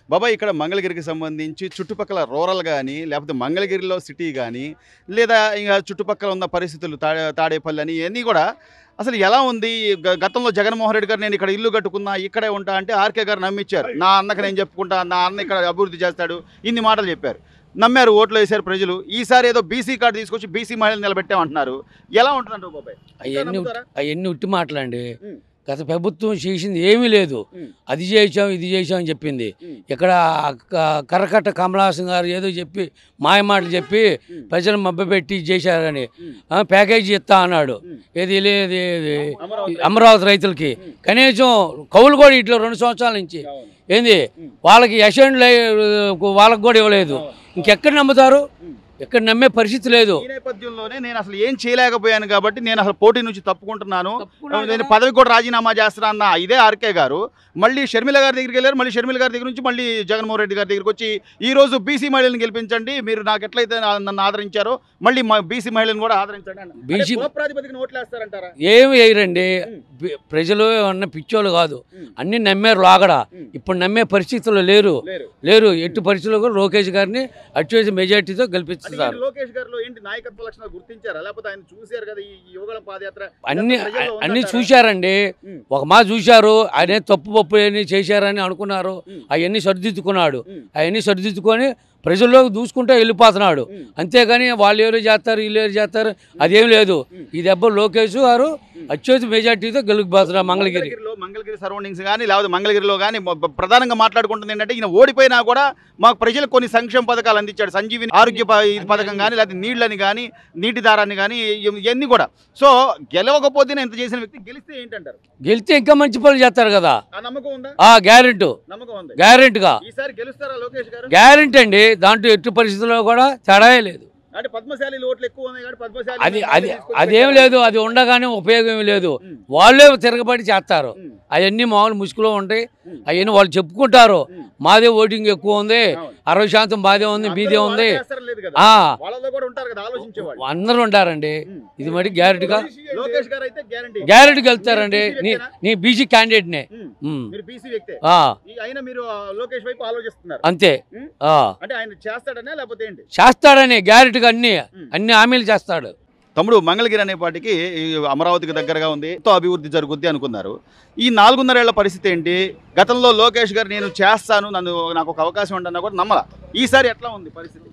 బాబాయ్ ఇక్కడ మంగళగిరికి సంబంధించి చుట్టుపక్కల రూరల్ కానీ లేకపోతే మంగళగిరిలో సిటీ కానీ లేదా ఇంకా చుట్టుపక్కల ఉన్న పరిస్థితులు తా తాడేపల్లి అని ఇవన్నీ కూడా అసలు ఎలా ఉంది గ- గతంలో జగన్మోహన్ రెడ్డి గారు నేను ఇక్కడ ఇల్లు కట్టుకున్నా ఇక్కడే ఉంటా అంటే ఆర్కే గారు నమ్మించారు నా అన్నకి నేను చెప్పుకుంటా నా అన్న ఇక్కడ అభివృద్ధి చేస్తాడు ఇన్ని మాటలు చెప్పారు నమ్మారు ఓట్లు వేశారు ప్రజలు ఈసారి ఏదో బీసీ కార్డు తీసుకొచ్చి బీసీ మహిళలు నిలబెట్టామంటున్నారు ఎలా ఉంటుందంటారు బాబాయ్ అవన్నీ నమ్ముతారా? అవన్నీ ఉట్టి మాటలండి ఉమ్. గత ప్రభుత్వం చేసింది ఏమీ లేదు ఉమ్. అది చేసాం ఇది చేసాం అని చెప్పింది ఉమ్. ఇక్కడ క- కరకట్ట కమలాసన్ గారు ఏదో చెప్పి మాయ మాటలు చెప్పి ఉమ్. ప్రజలు మభ్యపెట్టి చేశారని ఉమ్. ఆ, ప్యాకేజీ ఇస్తా అన్నాడు ఉమ్. ఏది లేదు ఇది అమరావతి అమరావతి రైతులకి ఉమ్. కనీసం కౌలు కూడా ఇట్లా రెండు సంవత్సరాల నుంచి అవును. ఏంది ఉమ్. వాళ్ళకి అసెండ్ వాళ్ళకి కూడా ఇవ్వలేదు అవును. ఇంకెక్కడ నమ్ముతారు ఉమ్. ఎక్కడ నమ్మే పరిస్థితి లేదు ఈ నేపథ్యంలోనే నేను అసలు ఏం చేయలేకపోయాను కాబట్టి నేను అసలు పోటీ నుంచి తప్పుకుంటున్నాను తప్పుకున్నాడు నేను కదా. పదవి కూడా రాజీనామా చేస్తున్నా అన్న ఇదే ఆర్కే గారు మళ్ళీ షర్మిల గారి దగ్గరికి వెళ్ళారు మళ్ళీ షర్మిల గారి దగ్గర నుంచి మళ్ళీ జగన్మోహన్ రెడ్డి గారి దగ్గరికి వచ్చి ఈ రోజు బీసీ మహిళలను గెలిపించండి మీరు నాకు ఎట్లయితే నా- నన్ను ఆదరించారో మళ్ళీ బీసీ మహిళలను కూడా ఆదరించండి అన్న BC అంటే కుల ప్రాతిపదికన ఓట్లు వేస్తారంటారా ఏమి వేయరండి ఉమ్. పి- ప్రజలు అన్న పిచ్చోళ్ళు కాదు ఉమ్. అన్ని నమ్మారు లాగడ ఉమ్. ఇప్పుడు నమ్మే పరిస్థితుల్లో లేరు లేరు లేరు ఎట్టి పరిస్థితుల్లో కూడా లోకేష్ గారిని అత్యవసర మెజార్టీతో అంటే గెలిపిస్తున్నారు ఏంటి లోకేష్ గారిలో ఏంటి నాయకత్వ లక్షణాలు గుర్తించారా లేకపోతే ఆయన చూశారు కదా ఈ ఈ యువగళం పాదయాత్ర అన్ని ఇదంతా ప్రజల్లో అన్ని ఉందంటారా? చూశారండి ఉమ్. ఒక మా చూశారు ఆయన తప్పు పప్పు అని చేశారని అనుకున్నారు ఉమ్. అవన్నీ సరిదిద్దుకున్నాడు ఉమ్. అవన్నీ సరిదిద్దుకొని ప్రజల్లోకి దూసుకుంటూ వెళ్ళిపోతున్నాడు ఉమ్. అంతేగాని వాళ్ళు ఎవరు చేస్తారు వీళ్ళు ఎవరు చేస్తారు అదేం లేదు ఉమ్. ఈ దెబ్బ లోకేష్ గారు అత్యవసర మెజార్టీతో గెలిపిపోతున్నారు మంగళగిరి మంగళగిరిలో మంగళగిరి సరౌండింగ్స్ కానీ లేకపోతే మంగళగిరిలో కానీ మొ- ప్రధానంగా మాట్లాడుకుంటుంది ఏంటంటే ఈయన ఓడిపోయినా కూడా మాకు ప్రజలకు కొన్ని సంక్షేమ పథకాలు అందించాడు సంజీవిని ఆరోగ్య ప- ఇది పథకం కానీ లేకపోతే నీళ్ళని కానీ నీటి దారాన్ని కానీ ఇ- ఇవన్నీ కూడా సో గెలవకపోతేనే ఎంత చేసిన వ్యక్తి గెలిస్తే ఏంటంటారు గెలిస్తే ఇంకా మంచి పనులు చేస్తారు కదా ఆ నమ్మకం ఉందా ఆ గ్యారెంటీ నమ్మకం ఉంది గ్యారెంటీగా ఈసారి గెలుస్తారా లోకేష్ గారు గ్యారెంటీ అండి దాంట్లో ఎట్టి పరిస్థితుల్లో కూడా తేడాయే లేదు అంటే పద్మశాలి ఓట్లు ఎక్కువ ఉన్నాయి కాబట్టి పద్మశాలి అది అది అదేం లేదు అది ఉండగానే ఉపయోగం ఏమి లేదు ఉమ్. వాళ్ళే తిరగబడి చేస్తారు ఉమ్. అవన్నీ మామూలు ముసుగులో ఉంటాయి ఉమ్. అవన్నీ వాళ్ళు చెప్పుకుంటారు ఉమ్. మాదే ఓటింగ్ ఎక్కువ ఉంది అవును. అరవై శాతం బాదే ఉంది మీదే అందరూ ఉంది వాళ్ళ చేస్తారని లేదు కదా ఆ వాళ్ళలో కూడా ఉంటారు కదా ఆలోచించేవాళ్ళు అందరూ ఉంటారండి ఉమ్. ఇది మరి గ్యారెంటీగా లోకేష్ గారు అయితే గ్యారంటీ గ్యారెంటీకి వెళ్తారండి నీ నీ బీసీ క్యాండిడేట్నే ఉమ్. మీరు బీసీ వ్యక్తే ఆ, ఈ- అయినా మీరు ఆ, లోకేష్ వైపు ఆలోచిస్తున్నారు అంతే ఉమ్. ఆ, అంటే ఆయన చేస్తాడనే లేకపోతే ఏంటి చేస్తాడని గ్యారెంటీగా అన్ని ఉమ్. అన్ని హామీలు చేస్తాడు తమ్ముడు మంగళగిరి అనే పాటికి ఈ అమరావతికి దగ్గరగా ఉంది ఎంతో అభివృద్ధి జరుగుద్ది అనుకున్నారు ఈ నాలుగున్నరేళ్ల పరిస్థితి ఏంటి గతంలో లోకేష్ గారు నేను చేస్తాను నన్ను నాకు ఒక అవకాశం ఉండన్నా కూడా నమ్మల ఈసారి ఎట్లా ఉంది పరిస్థితి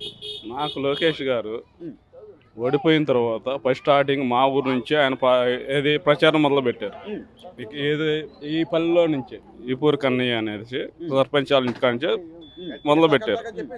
నాకు లోకేష్ గారు ఉమ్. ఓడిపోయిన తర్వాత ఫస్ట్ స్టార్టింగ్ మా ఊరు నుంచి ఆయన ప- ఏది ప్రచారం మొదలు పెట్టారు ఉమ్. ఇక ఏది ఈ పల్లెలో నుంచి ఈ పూర్ కన్నయ్య అనేది సర్పంచ్ వాళ్ళ ఇంటికాడ నుంచి మొదలు పెట్టారు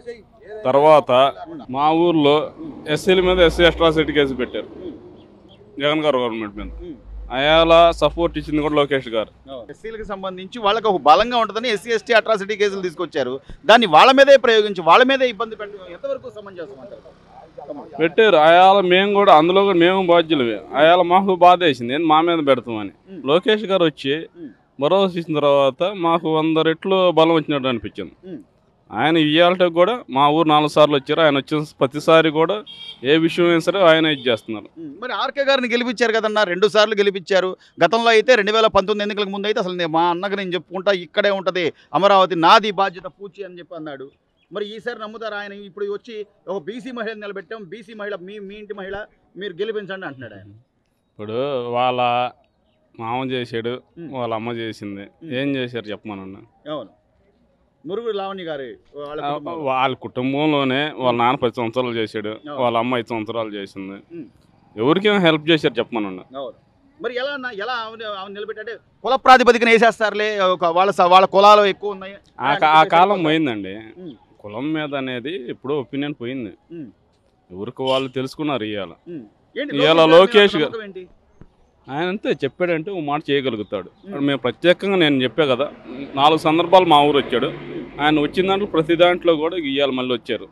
తర్వాత మా ఊర్లో ఎస్సీల మీద ఎస్సీ అట్రాసిటీ కేసు పెట్టారు జగన్ గారు గవర్నమెంట్ మీద అయాల సపోర్ట్ ఇచ్చింది కూడా లోకేష్ గారు ఎస్సీలకు సంబంధించి వాళ్ళకి ఒక బలంగా ఉంటుందని ఎస్సీ ఎస్టీ అట్రాసిటీ కేసులు తీసుకొచ్చారు దాన్ని వాళ్ళ మీదే ప్రయోగించి వాళ్ళ మీదే ఇబ్బంది పెట్టడం ఎంతవరకు సమంజసం అంటారు తమ్ముడు? పెట్టారు అయాల మేము కూడా అందులో కూడా మేము బాధ్యులమే అయాల మాకు బాధ వేసింది ఏంది మా మీద పెడతామని ఉమ్. లోకేష్ గారు వచ్చి ఉమ్. భరోసా ఇచ్చిన తర్వాత మాకు వంద రెట్లు బలం వచ్చినట్టు అనిపించింది ఉమ్. ఆయన ఇయ్యాలటకు కూడా మా ఊరు నాలుగు సార్లు వచ్చారు ఆయన వచ్చిన ప్రతిసారి కూడా ఏ విషయం అయినా సరే ఆయన ఇది చేస్తున్నారు ఉమ్, మరి ఆర్కే గారిని గెలిపించారు కదన్నా రెండు సార్లు గెలిపించారు గతంలో అయితే రెండు వేల పంతొమ్మిది ఎన్నికలకు ముందు అయితే అసలు నే- మా అన్నకు నేను చెప్పుకుంటా ఇక్కడే ఉంటది అమరావతి నాది బాధ్యత పూచి అని చెప్పి అన్నాడు మరి ఈసారి నమ్ముతారు ఆయన ఇప్పుడు వచ్చి ఒక బీసీ మహిళ నిలబెట్టాం బీసీ మహిళ మీ మీ ఇంటి మహిళ మీరు గెలిపించండి అంటున్నాడు ఆయన ఇప్పుడు వాళ్ళ మామ చేసాడు ఉమ్. వాళ్ళ అమ్మ చేసింది ఉమ్. ఏం చేశారు చెప్పమనన్నా అవును మురుగు లావణ్య గారి వాళ్ళ కుటుంబం. వాళ్ళ కుటుంబంలోనే వాళ్ళ నాన్న పది సంవత్సరాలు చేశాడు అవును. వాళ్ళ అమ్మ ఐదు సంవత్సరాలు చేసింది ఉమ్. ఎవరికేం హెల్ప్ చేశారు చెప్పమనన్నా అవును మరి ఎలా అన్న ఎలా ఆమె- ఆమె నిలబెట్టే కుల ప్రాతిపదికన వేసేస్తారులే ఒక వాళ్ళ స- వాళ్ళ కులాలు ఎక్కువ ఉన్నాయి ఆ కా- ఆ కాలం పోయిందండి ఉమ్. కులం మీద అనేది ఇప్పుడు ఒపీనియన్ పోయింది ఉమ్. ఎవరికి వాళ్ళు తెలుసుకున్నారు ఇవాళ ఉమ్. ఏంటి ఇవాళ గారి లోకేష్ నమ్మకం ఏంటి ఆయన అంతే చెప్పాడంటే ఒక మాట చేయగలుగుతాడు ఇప్పుడు మేము ప్రత్యేకంగా నేను చెప్పా కదా నాలుగు సందర్భాలు మా ఊరు వచ్చాడు ఆయన వచ్చిన దాంట్లో ప్రతి దాంట్లో కూడా ఇవాళ మళ్ళీ వచ్చారు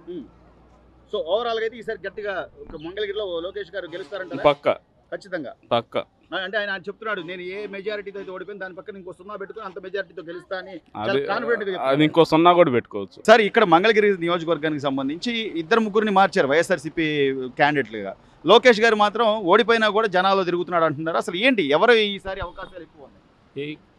సో ఓవరాల్ గా అయితే ఈసారి గట్టిగా ఒక మంగళగిరిలో లోకేష్ గారు గెలుస్తారంట పక్క ఖచ్చితంగా పక్క అంటే ఆయన చెప్తున్నాడు నేను ఏ మెజారిటీతో అయితే ఓడిపోయిన దాని పక్కన ఇంకో సున్నా పెట్టుకుని అంత మెజారిటీతో గెలుస్తా అని అది కాన్ఫిడెంట్ గా అది ఇంకో సున్నా కూడా పెట్టుకోవచ్చు సార్ ఇక్కడ మంగళగిరి నియోజకవర్గానికి సంబంధించి ఇద్దరు ముగ్గురిని మార్చారు వైఎస్ఆర్సీపీ క్యాండిడేట్లుగా లోకేష్ గారు మాత్రం ఓడిపోయినా కూడా జనాల్లో తిరుగుతున్నాడు అంటున్నారు అసలు ఏంటి ఎవరు ఈసారి అవకాశాలు ఎక్కువ ఉన్నాయి ఈ-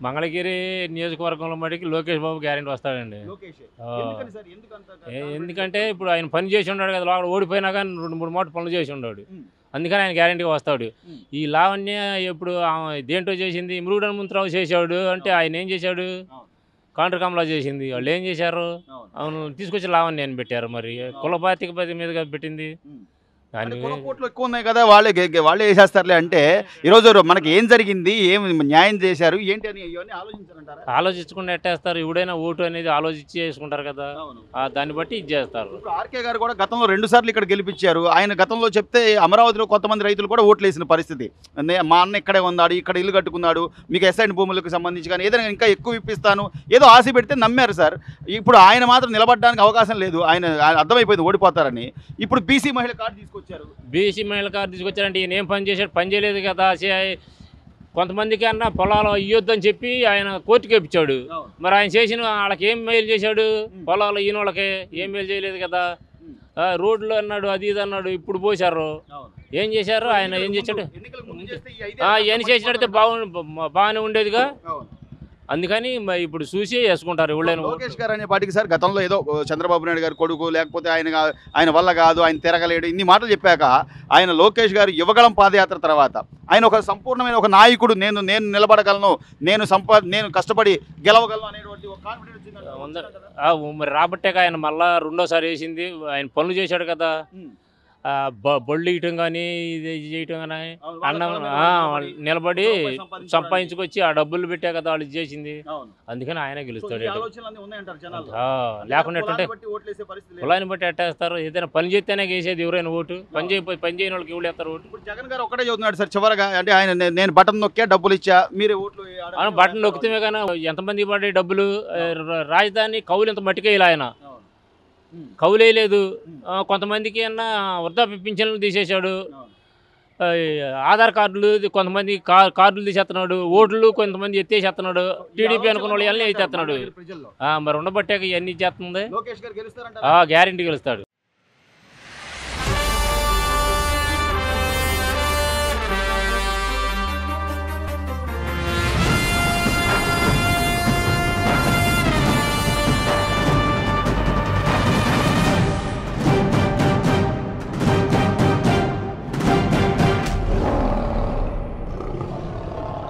మంగళగిరి నియోజకవర్గంలో మటుకి లోకేష్ బాబు గ్యారెంటీ వస్తాడండి లోకేష్ ఆ. ఎందుకని సార్ ఎందుకంత ఏ- ఎందుకంటే ఇప్పుడు ఆయన పని చేసి ఉన్నాడు కదా లోపల ఓడిపోయినా కానీ రెండు మూడు మాటలు పనులు చేసి ఉన్నాడు ఉమ్. అందుకని ఆయన గ్యారెంటీగా వస్తాడు ఉమ్. ఈ లావణ్య ఇప్పుడు ఆమె దేంట్లో చేసింది మురుగుడన్ ముంతరావు చేశాడు అంటే ఆయన ఏం చేశాడు అవును. కాంట్ర కమలా చేసింది వాళ్ళు ఏం చేశారు అవును. అవును తీసుకొచ్చి లావణ్యని పెట్టారు మరి కులపాతిక పది మీదుగా పెట్టింది ఉమ్. దాని అంటే కుల కోట్లు ఎక్కువ ఉన్నాయి కదా వాళ్ళే గె- గె- వాళ్ళే వేసేస్తారులే అంటే ఈరోజు మనకి ఏం జరిగింది ఏం న్యాయం చేశారు ఏంటి అని ఇవన్నీ ఆలోచించారంటారా ఆలోచించకుండా ఎట్టేస్తారు ఎవడైనా ఓటు అనేది ఆలోచించి చేసుకుంటారు కదా అవును ఆ దాన్ని బట్టి ఇది చేస్తారు ఇప్పుడు ఆర్కే గారు కూడా గతంలో రెండు సార్లు ఇక్కడ గెలిపించారు ఆయన గతంలో చెప్తే అమరావతిలో కొంతమంది రైతులు కూడా ఓట్లు వేసిన పరిస్థితి నే- మా అన్న ఇక్కడే ఉన్నాడు ఇక్కడ ఇల్లు కట్టుకున్నాడు మీకు ఎస్ఐన్ భూములకు సంబంధించి కానీ ఏదైనా ఇంకా ఎక్కువ ఇప్పిస్తాను ఏదో ఆశ పెడితే నమ్మారు సార్ ఇప్పుడు ఆయన మాత్రం నిలబడడానికి అవకాశం లేదు ఆయన ఆయన అర్థమైపోయింది ఓడిపోతారని ఇప్పుడు బీసీ మహిళ కార్డు తీసుకొచ్చారు బీసీ మహిళ కారు తీసుకొచ్చారంటే ఈయన ఏం పని చేశాడు పని చేయలేదు కదా చే- కొంతమందికి అన్న పొలాలు ఇయ్యొద్దని చెప్పి ఆయన కోర్టుకి ఇప్పించాడు మరి ఆయన చేసిన వాళ్ళకి ఏం మేలు చేశాడు పొలాలు ఈయన వాళ్ళకి ఏం మేలు చేయలేదు కదా ఆ, రోడ్లు అన్నాడు అది ఇది అన్నాడు ఇప్పుడు పోశారు ఏం చేశారు ఆయన ఏం చేశాడు ఎన్నికలకు ముందు చేస్తే ఈ ఐదే ఆ, ఇవన్నీ చేసినట్టే బాగు బాగానే ఉండేదిగా అవును. అందుకని మరి ఇప్పుడు చూసి వేసుకుంటారు ఎవరైనా లోకేష్ గారు అనే పాటికి సార్ గతంలో ఏదో ఓ, చంద్రబాబు నాయుడు గారి కొడుకు లేకపోతే ఆయన గా- ఆయన వల్ల కాదు ఆయన తిరగలేడు ఇన్ని మాటలు చెప్పాక ఆయన లోకేష్ గారు యువగళం పాదయాత్ర తర్వాత ఆయన ఒక సంపూర్ణమైన ఒక నాయకుడు నేను నేను నిలబడగలను నేను సంపా నేను కష్టపడి గెలవగలను అనేటువంటి ఒక కాన్ఫిడెన్స్ వచ్చిందంట. ఉందా? ఆ, మరి రాబట్టే ఆయన మళ్ళా రెండోసారి వేసింది ఆయన పనులు చేశాడు కదా ఉమ్. ఆ, బ- బళ్ళు ఇయటం కానీ ఇది చేయటం కానీ అవును, వాళ్ళ అన్నం కాళ్ళ మీద ఆ, నిలబడి వాళ్ళు నిలబడి రూపాయి సంపాదించుకోవడానికి. సంపాదించుకొచ్చి ఆ డబ్బులు పెట్టే కదా వాళ్ళు ఇది చేసింది అవును. అందుకని ఆయన సో గెలుస్తాడు ఈ ఈడ. ఆలోచనలన్నీ ఉన్నాయంటారు జనాల్లో. ఆ, లేకుండా ఎట్టుంటే కులాన్ని బట్టి ఓట్లేసే పరిస్థితి లేదు. కులాన్ని బట్టి ఎట్టేస్తారు ఏదైనా పని చేస్తేనే వేసేది ఎవరైనా ఓటు పని చేయకపోతే పని చేయని వాళ్ళకి ఎవరు వేస్తారు ఓటు ఇప్పుడు జగన్ గారు ఒకటే చదువుతున్నాడు సార్ చివరగా అంటే ఆయన నే- నేను బటన్ నొక్కా డబ్బులు ఇచ్చా మీరే ఓట్లు ఆడ- అవును బటన్ నొక్కితే కానీ ఎంతమంది పడే డబ్బులు ఆ, ర- రాజధాని కౌలు ఇంత మట్టికే ఇలా ఆయన అవును. ఉమ్. కౌలు వేయలేదు ఆ, కొంతమందికి అన్న వృద్ధాప్య పింఛన్లు తీసేశాడు అవును. ఆ, ఆధార్ కార్డులు ఇది కొంతమంది కా- కార్డులు తీసేస్తున్నాడు ఓట్లు కొంతమంది ఎత్తేసేస్తున్నాడు టీడీపీ అనుకున్న వాళ్ళు అన్నీ ఎత్తేస్తున్నాడు ప్రజల్లో ఆ, మరి ఉండబట్టాక ఇవన్నీ చేస్తుంది లోకేష్ గారు గెలుస్తారంటారా గ్యారెంటీ గెలుస్తాడు